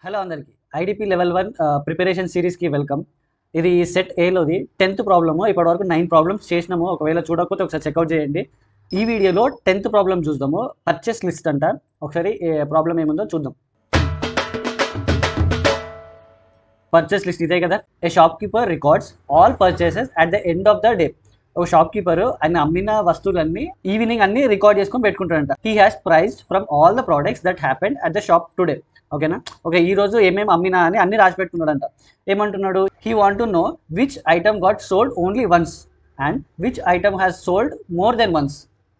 hello అందరికీ IDP level one preparation సిరీస్కి welcome ఇది సెట్ ఏలోది టెన్త్ ప్రాబ్లము ఇప్పటివరకు నైన్ ప్రాబ్లమ్స్ చేసినాము ఒకవేళ చూడకపోతే ఒకసారి చెక్అవుట్ చేయండి ఈ వీడియోలో టెన్త్ ప్రాబ్లం చూద్దాము పర్చేస్ లిస్ట్ అంట ఒకసారి ప్రాబ్లం ఏముందో చూద్దాం పర్చేస్ లిస్ట్ ఇదే కదా a shopkeeper records all purchases at the end of the day ఒక షాప్ కీపర్ ఆయన అమ్మిన వస్తువులన్నీ ఈవినింగ్ అన్ని రికార్డ్ చేసుకొని పెట్టుకుంటాడంట he has price from all the products that happened at the shop today ఓకేనా ఓకే ఈ రోజు ఏమేమి అమ్మినా అని అన్ని రాసి పెట్టుకున్నాడంట ఏమంటున్నాడు he want to know which item got sold only once and which item has sold more than once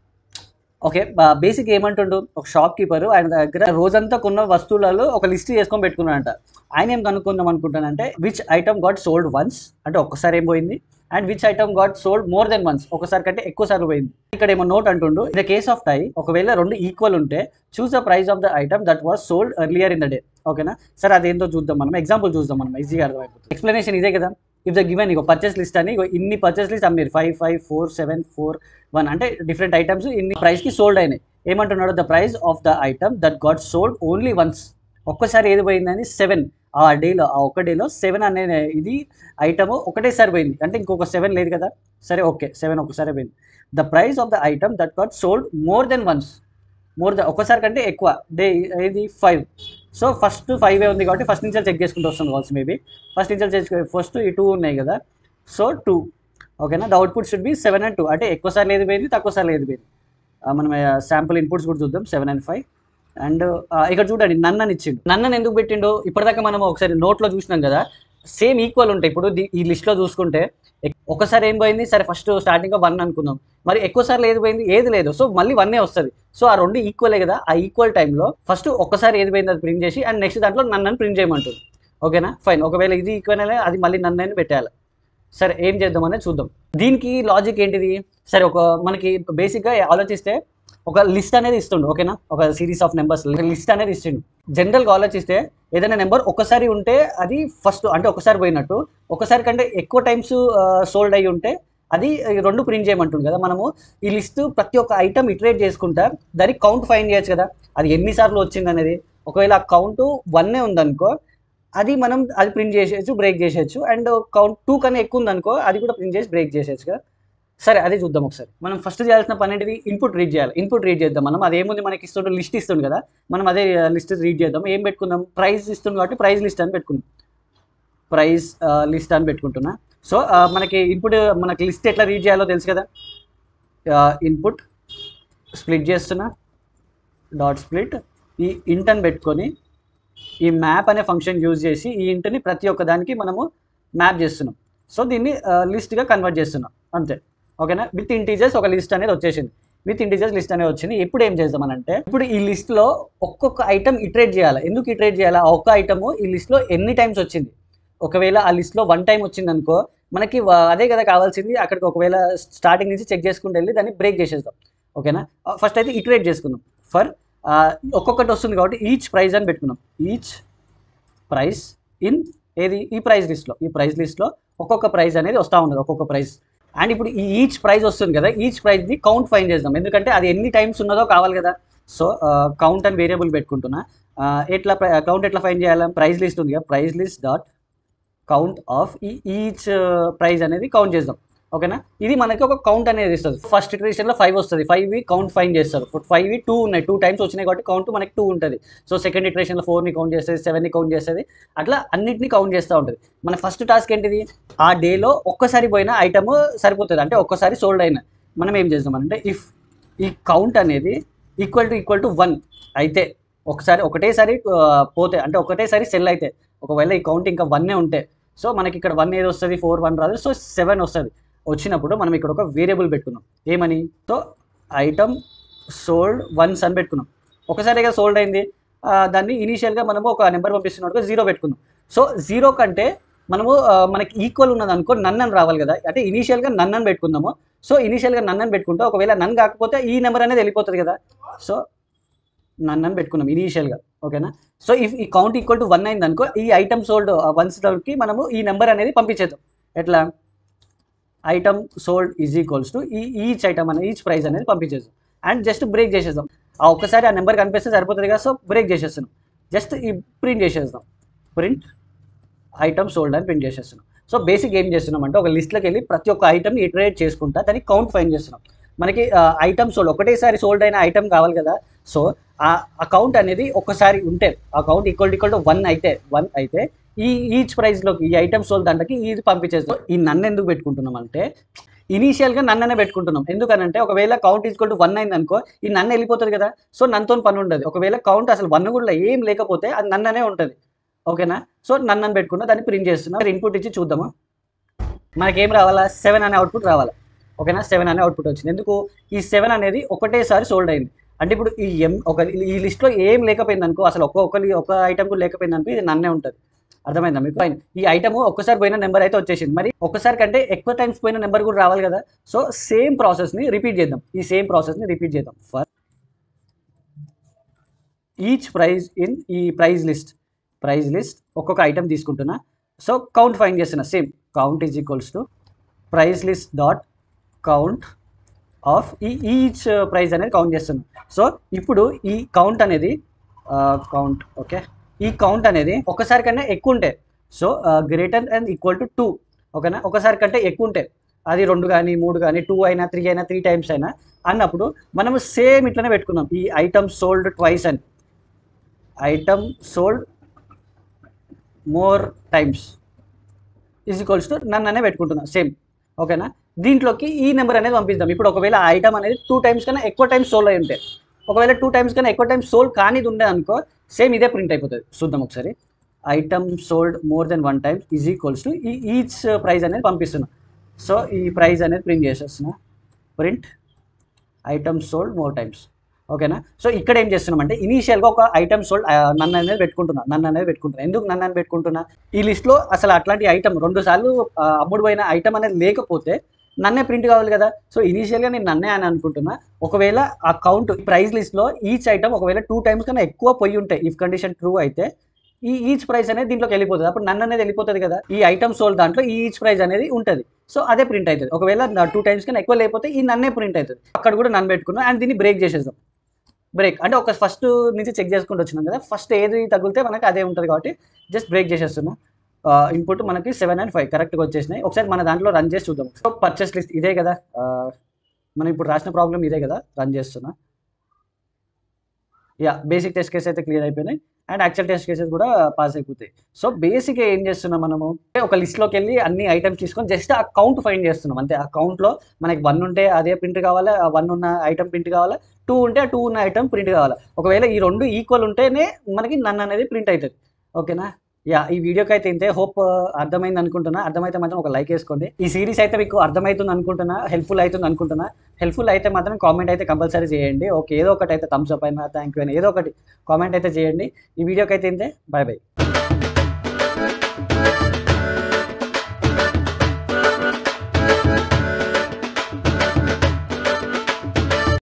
okay basic ఏమంటుండు ఒక షాప్ కీపర్ ఆయన దగ్గర రోజంతా కొన్న వస్తువులలో ఒక లిస్ట్ చేసుకొని పెట్టుకున్నాడంట ఆయన ఏం కనుక్కుందాం అనుకుంటానంటే which item got sold once అంటే ఒక్కసారి ఏం పోయింది and which item got sold more than once ఒకసారి కంటే ఎక్కువ సార్లు పోయింది ఇక్కడ ఏమో నోట్ అంటుండు in the case of tie ఒకవేళ రెండు ఈక్వల్ ఉంటే choose the price of the item that was sold earlier in the day ఓకేనా సరే అదేంటో చూద్దాం మనం ఎగ్జాంపుల్ చూద్దాం మనం ఈజీగా అర్థమైపోతుంది ఎక్స్ప్లెనేషన్ ఇదే కదా ఇఫ్ ద గివెన్ ఇగో పర్చేస్ లిస్ట్ అని ఇగో ఇన్ని పర్చేస్ లిస్ట్ అమ్మారు five five four seven four one అంటే డిఫరెంట్ ఐటమ్స్ ఇన్ని ప్రైస్కి సోల్డ్ అయినాయి ఏమంటున్నాడు the price of the item that got sold only once ఒక్కసారి ఏది పోయిందని సెవెన్ ఆ డేలో ఆ ఒక్క డేలో సెవెన్ అనే ఇది ఐటమ్ ఒకటేసారి పోయింది అంటే ఇంకొక సెవెన్ లేదు కదా సరే ఓకే సెవెన్ ఒకసారి పోయింది the price of the item that got sold more than once more than ఒకసారి కంటే ఎక్కువ డే ఇది ఫైవ్ సో ఫస్ట్ ఫైవ్ ఉంది కాబట్టి ఫస్ట్ నుంచి చెక్ చేసుకుంటూ వస్తుంది కావచ్చు మేబీ ఫస్ట్ నుంచి చెక్ ఫస్ట్ ఈ టూ ఉన్నాయి కదా సో టూ ఓకేనా the output should be seven and two అంటే ఎక్కువ సార్లు ఏది పోయింది తక్కువ సార్లు ఏది పోయింది ఆ, మనం శాంపుల్ ఇన్పుట్స్ కూడా చూద్దాం సెవెన్ అండ్ ఫైవ్ అండ్ ఇక్కడ చూడండి నన్నని ఇచ్చిండు నన్నని ఎందుకు పెట్టిండు ఇప్పటిదాకా మనం ఒకసారి నోట్లో చూసినాం కదా సేమ్ ఈక్వల్ ఉంటాయి ఇప్పుడు ది- ఈ లిస్ట్లో చూసుకుంటే ఎక్- ఒకసారి ఏం పోయింది సరే ఫస్ట్ స్టార్టింగ్ వన్ అనుకుందాం మరి ఎక్కువ సార్లు ఏది పోయింది ఏది లేదు సో మళ్ళీ వన్నే వస్తుంది సో ఆ రెండు ఈక్వలే కదా ఆ ఈక్వల్ టైంలో ఫస్ట్ ఒక్కసారి ఏది పోయింది అది ప్రింట్ చేసి అండ్ నెక్స్ట్ దాంట్లో నన్ను ప్రింట్ చేయమంటుంది ఓకేనా ఫైన్ ఒకవేళ ఇది ఈక్వల్ అది మళ్ళీ నన్ను పెట్టేయాలి సరే ఏం చేద్దాం అనేది చూద్దాం దీనికి లాజిక్ ఏంటిది సరే ఒక మనకి బేసిక్గా ఆలోచిస్తే ఒక లిస్ట్ అనేది ఇస్తుండు ఓకేనా ఒక సిరీస్ ఆఫ్ నెంబర్స్ లిస్ట్ అనేది ఇస్తుండు జనరల్గా ఆలోచిస్తే ఏదైనా నెంబర్ ఒకసారి ఉంటే అది ఫస్ట్ అంటే ఒకసారి పోయినట్టు ఒకసారి కంటే ఎక్కువ టైమ్స్ సోల్డ్ అయి ఉంటే అది ఈ రెండు ప్రింట్ చేయమంటుంది కదా మనము ఈ లిస్ట్ ప్రతి ఒక్క ఐటమ్ ఇటరేట్ చేసుకుంటా దానికి కౌంట్ ఫైన్ చేయొచ్చు కదా అది ఎన్నిసార్లు వచ్చింది అనేది ఒకవేళ ఆ కౌంట్ వన్నే ఉందనుకో అది మనం అది ప్రింట్ చేసేయచ్చు బ్రేక్ చేసేయచ్చు అండ్ కౌంట్ టూ కన్నా ఎక్కువ ఉందనుకో అది కూడా ప్రింట్ చేసి బ్రేక్ చేసేయచ్చు కదా సరే అదే చూద్దాం ఒకసారి మనం ఫస్ట్ చేయాల్సిన పని ఏంటిది ఇన్పుట్ రీడ్ చేయాలి ఇన్పుట్ రీడ్ చేద్దాం మనం అదేముంది మనకి ఇస్తుండే లిస్ట్ ఇస్తుంది కదా మనం అదే లిస్ట్ రీడ్ చేద్దాం ఏం పెట్టుకుందాం ప్రైస్ ఇస్తుంది కాబట్టి ప్రైస్ లిస్ట్ అని పెట్టుకుందాం ప్రైస్ లిస్ట్ అని పెట్టుకుంటున్నా సో మనకి ఇన్పుట్ మనకి లిస్ట్ ఎట్లా రీడ్ చేయాలో తెలుసు కదా ఇన్పుట్ స్ప్లిట్ చేస్తున్నా డాట్ స్ప్లిట్ ఈ ఇంట్ అని పెట్టుకొని ఈ మ్యాప్ అనే ఫంక్షన్ యూజ్ చేసి ఈ ఇంట్ని ప్రతి ఒక్క దానికి మనము మ్యాప్ చేస్తున్నాం సో దీన్ని లిస్ట్గా కన్వర్ట్ చేస్తున్నాం అంతే ఓకేనా విత్ ఇంటీజర్స్ ఒక లిస్ట్ అనేది వచ్చేసింది విత్ ఇంటీజర్స్ లిస్ట్ అనేది వచ్చింది ఇప్పుడు ఏం చేద్దామనంటే ఇప్పుడు ఈ లిస్ట్లో ఒక్కొక్క ఐటమ్ ఇటరేట్ చేయాలి ఎందుకు ఇటరేట్ చేయాలి ఆ ఒక్క ఐటమ్ ఈ లిస్ట్లో ఎన్ని టైమ్స్ వచ్చింది ఒకవేళ ఆ లిస్ట్లో వన్ టైం వచ్చింది అనుకో మనకి వ- అదే కదా కావాల్సింది అక్కడికి ఒకవేళ స్టార్టింగ్ నుంచి చెక్ చేసుకుంటూ వెళ్ళి దాన్ని బ్రేక్ చేసేద్దాం ఓకేనా ఫస్ట్ అయితే ఇటరేట్ చేసుకుందాం ఫర్ ఒక్కొక్కటి వస్తుంది కాబట్టి ఈచ్ ప్రైజ్ అని పెట్టుకున్నాం ఈచ్ ప్రైస్ ఇన్ ఏది ఈ ప్రైస్ లిస్ట్లో ఈ ప్రైస్ లిస్ట్లో ఒక్కొక్క ప్రైజ్ అనేది వస్తూ ఉన్నది ఒక్కొక్క ప్రైస్ అండ్ ఇప్పుడు ఈ ఈచ్ ప్రైజ్ వస్తుంది కదా ఈచ్ ప్రైజ్ది కౌంట్ ఫైన్ చేద్దాం ఎందుకంటే అది ఎన్ని టైమ్స్ ఉన్నదో కావాలి కదా సో కౌంట్ అని వేరియబుల్ పెట్టుకుంటున్నా ఆ, ఎట్లా కౌంట్ ఎట్లా ఫైన్ చేయాలి ప్రైస్ లిస్ట్ ఉంది కదా price list dot count of ఈ ఈచ్ ప్రైజ్ అనేది కౌంట్ చేద్దాం ఓకేనా ఇది మనకి ఒక కౌంట్ అనేది ఇస్తుంది ఫస్ట్ ఇటరేషన్లో ఫైవ్ వస్తుంది ఫైవ్ వి కౌంట్ ఫైన్ చేస్తారు ఫైవ్ వి టూ ఉన్నాయి టూ టైమ్స్ వచ్చినాయి కాబట్టి కౌంట్ మనకి టూ ఉంటుంది సో సెకండ్ ఇటరేషన్లో ఫోర్ని కౌంట్ చేస్తుంది సెవెన్ని కౌంట్ చేస్తుంది అట్లా అన్నిటిని కౌంట్ చేస్తూ ఉంటుంది మన ఫస్ట్ టాస్క్ ఏంటిది ఆ డేలో ఒక్కసారి పోయిన ఐటమ్ సరిపోతుంది అంటే ఒక్కసారి సోల్డ్ అయిన మనం ఏం చేద్దాం అంటే ఇఫ్ ఈ కౌంట్ అనేది equal to equal to one అయితే ఒకసారి ఒకటేసారి ఆ, పోతే అంటే ఒకటేసారి సెల్ అయితే ఒకవేళ ఈ కౌంట్ ఇంకా వన్నే ఉంటే సో మనకి ఇక్కడ వన్ ఏది వస్తుంది ఫోర్ వన్ రాదు సో సెవెన్ వస్తుంది వచ్చినప్పుడు మనం ఇక్కడ ఒక వేరియబుల్ పెట్టుకున్నాం ఏమని సో ఐటమ్ సోల్డ్ వన్స్ అని పెట్టుకున్నాం ఒకసారిగా సోల్డ్ అయింది ఆ, దాన్ని ఇనీషియల్గా మనము ఒక నెంబర్ పంపిస్తున్నట్టుగా జీరో పెట్టుకున్నాం సో జీరో కంటే మనము ఆ, మనకి ఈక్వల్ ఉన్నది అనుకో నన్ అని రావాలి కదా అంటే ఇనీషియల్గా నన్ అని పెట్టుకుందాము సో ఇనీషియల్గా నన్ అని పెట్టుకుంటే ఒకవేళ నన్ కాకపోతే ఈ నెంబర్ అనేది వెళ్ళిపోతుంది కదా సో నన్ అని పెట్టుకున్నాం ఇనీషియల్గా ఓకేనా సో ఇఫ్ ఈ కౌంట్ ఈక్వల్ టు వన్ అయింది అనుకో ఈ ఐటమ్ సోల్డ్ వన్స్కి మనము ఈ నెంబర్ అనేది పంపించేద్దాం ఎట్లా item sold is equals to ఈ ఈచ్ ఐటమ్ అనేది ఈచ్ ప్రైస్ అనేది పంపించేద్దాం అండ్ జస్ట్ బ్రేక్ చేసేద్దాం ఆ ఒక్కసారి ఆ నెంబర్ కనిపిస్తే సరిపోతుంది కదా సో బ్రేక్ చేసేస్తున్నాం జస్ట్ ఈ ప్రింట్ చేసేద్దాం ప్రింట్ ఐటమ్ సోల్డ్ అని ప్రింట్ చేసేస్తున్నాం సో బేసిక్ ఏం చేస్తున్నాం అంటే ఒక లిస్ట్లోకి వెళ్ళి ప్రతి ఒక్క ఐటమ్ని ఇటరేట్ చేసుకుంటా దానికి కౌంట్ ఫైన్ చేస్తున్నాం మనకి ఐటమ్ సోల్డ్ ఒకటేసారి సోల్డ్ అయిన ఐటమ్ కావాలి కదా సో ఆ అకౌంట్ అనేది ఒక్కసారి ఉంటే ఆ count equal equal to one అయితే వన్ అయితే ఈ ఈచ్ ప్రైస్లోకి ఈ ఐటమ్ సోల్డ్ దాంట్లోకి ఇది పంపించేస్తాం ఈ నన్ను ఎందుకు పెట్టుకుంటున్నాం అంటే ఇనీషియల్గా నన్ననే పెట్టుకుంటున్నాం ఎందుకనంటే ఒకవేళ కౌంట్ ఈక్వల్ టు వన్ అయింది అనుకో ఈ నన్ను వెళ్ళిపోతుంది కదా సో నన్నతో పని ఉండదు ఒకవేళ కౌంట్ అసలు వన్ కూడా ఏం లేకపోతే అది నన్ననే ఉంటుంది ఓకేనా సో నన్ను పెట్టుకున్నా దాన్ని ప్రింట్ చేస్తున్నా ఇన్పుట్ ఇచ్చి చూద్దామా మనకేం రావాలా సెవెన్ అనే అవుట్పుట్ రావాలా ఓకేనా సెవెన్ అనే అవుట్పుట్ వచ్చింది ఎందుకు ఈ సెవెన్ అనేది ఒకటేసారి సోల్డ్ అయింది అంటే ఇప్పుడు ఈ ఎం ఒక ఈ లిస్ట్లో ఏం లేకపోయింది అనుకో అసలు ఒక్క ఒక్క ఒక ఐటమ్ కూడా లేకపోయింది అనుకో ఇది నన్నే ఉంటుంది అర్థమైందా మీకు ఫైన్ ఈ ఐటమ్ ఒక్కసారి పోయిన నెంబర్ అయితే వచ్చేసింది మరి ఒక్కసారి కంటే ఎక్కువ టైమ్స్ పోయిన నెంబర్ కూడా రావాలి కదా సో సేమ్ ప్రాసెస్ని రిపీట్ చేద్దాం ఈ సేమ్ ప్రాసెస్ని రిపీట్ చేద్దాం ఫర్ ఈచ్ ప్రైజ్ ఇన్ ఈ ప్రైజ్ లిస్ట్ ప్రైజ్ లిస్ట్ ఒక్కొక్క ఐటమ్ తీసుకుంటున్నా సో కౌంట్ ఫైన్ చేస్తున్నా same count is equals to price list dot count of ఈ ఈచ్ ప్రైజ్ అనేది కౌంట్ చేస్తున్నాం సో ఇప్పుడు ఈ కౌంట్ అనేది కౌంట్ ఓకే ఈ కౌంట్ అనేది ఒకసారి కన్నా ఎక్కువ ఉంటాయి so greater and equal to two ఓకేనా ఒకసారి కంటే ఎక్కువ ఉంటాయి అది రెండు కానీ మూడు కానీ టూ అయినా త్రీ అయినా త్రీ టైమ్స్ అయినా అన్నప్పుడు మనము సేమ్ ఇట్లనే పెట్టుకున్నాం ఈ ఐటమ్ సోల్డ్ ట్వైస్ అని item sold more times is equals to నన్ను అనే పెట్టుకుంటున్నాను సేమ్ ఓకేనా దీంట్లోకి ఈ నెంబర్ అనేది పంపిద్దాం ఇప్పుడు ఒకవేళ ఆ ఐటమ్ అనేది టూ టైమ్స్ కన్నా ఎక్కువ టైమ్స్ సోల్ అయి ఉంటాయి ఒకవేళ టూ టైమ్స్ కన్నా ఎక్కువ టైమ్స్ సోల్డ్ కానిది ఉండే అనుకో సేమ్ ఇదే ప్రింట్ అయిపోతుంది చూద్దాం ఒకసారి item sold more than one times is equals to ఈ ఈచ్ ప్రైజ్ అనేది పంపిస్తున్నా సో ఈ ప్రైజ్ అనేది ప్రింట్ చేసేస్తున్నా print item sold more times ఓకేనా సో ఇక్కడ ఏం చేస్తున్నాం అంటే ఇనీషియల్గా ఒక ఐటమ్ సోల్డ్ నన్ను అనేది పెట్టుకుంటున్నా నన్ను అనేది పెట్టుకుంటున్నా ఎందుకు నన్ను అని పెట్టుకుంటున్నా ఈ లిస్ట్లో అసలు అట్లాంటి ఐటమ్ రెండు సార్లు ఆ, అమ్ముడు పోయిన ఐటమ్ అనేది లేకపోతే నన్నే ప్రింట్ కావాలి కదా సో ఇనీషియల్గా నేను నన్నే అని అనుకుంటున్నా ఒకవేళ ఆ కౌంట్ ప్రైస్ లిస్ట్లో ఈచ్ ఐటమ్ ఒకవేళ టూ టైమ్స్ కన్నా ఎక్కువ పొయ్యి ఉంటాయి ఇఫ్ కండిషన్ ట్రూ అయితే ఈ ఈచ్ ప్రైస్ అనేది దీంట్లోకి వెళ్ళిపోతుంది అప్పుడు నన్ను అనేది వెళ్ళిపోతుంది కదా ఈ ఐటమ్ సోల్ దాంట్లో ఈ ఈచ్ ప్రైస్ అనేది ఉంటుంది సో అదే ప్రింట్ అవుతుంది ఒకవేళ టూ టైమ్స్ కన్నా ఎక్కువ లేకపోతే ఈ నన్నే ప్రింట్ అవుతుంది అక్కడ కూడా నన్ను పెట్టుకున్నాం అండ్ దీన్ని బ్రేక్ చేసేద్దాం బ్రేక్ అంటే ఒక ఫస్ట్ నుంచి చెక్ చేసుకుంటూ వచ్చినాం కదా ఫస్ట్ ఏది తగిలితే మనకి అదే ఉంటుంది కాబట్టి జస్ట్ బ్రేక్ చేసేస్తున్నాం ఇన్పుట్ మనకి సెవెన్ అండ్ ఫైవ్ కరెక్ట్గా వచ్చేసినాయి ఒకసారి మన దాంట్లో రన్ చేసి చూద్దాం సో పర్చేస్ లిస్ట్ ఇదే కదా ఆ, మనం ఇప్పుడు రాసిన ప్రాబ్లం ఇదే కదా రన్ చేస్తున్నా యా బేసిక్ టెస్ట్ కేసు అయితే క్లియర్ అయిపోయినాయి అండ్ యాక్చువల్ టెస్ట్ కేసెస్ కూడా పాస్ అయిపోతాయి సో బేసిక్గా ఏం చేస్తున్నాం మనము ఒక లిస్ట్లోకి వెళ్ళి అన్ని ఐటమ్స్ తీసుకొని జస్ట్ ఆ కౌంట్ ఫైండ్ చేస్తున్నాం అంతే ఆ కౌంట్లో మనకి వన్ ఉంటే అదే ప్రింట్ కావాలా ఆ వన్ ఉన్న ఐటమ్ ప్రింట్ కావాలా టూ ఉంటే ఆ టూ ఉన్న ఐటమ్ ప్రింట్ కావాలా ఒకవేళ ఈ రెండు ఈక్వల్ ఉంటేనే మనకి నన్ను అనేది ప్రింట్ అవుతుంది ఓకేనా యా ఈ వీడియోకి అయితే ఇంతే హోప్ అర్థమైంది అనుకుంటున్నా అర్థమైతే మాత్రం ఒక లైక్ వేసుకోండి ఈ సిరీస్ అయితే మీకు అర్థమవుతుంది అనుకుంటున్నా హెల్ప్ఫుల్ అవుతుంది అనుకుంటున్నా హెల్ప్ఫుల్ అయితే మాత్రం కామెంట్ అయితే కంపల్సరీ చేయండి ఓకే ఏదో ఒకటి అయితే థమ్స్ అప్ అయినా థ్యాంక్ యూ అయినా ఏదో ఒకటి కామెంట్ అయితే చేయండి ఈ వీడియోకి అయితే ఇంతే బాయ్ బాయ్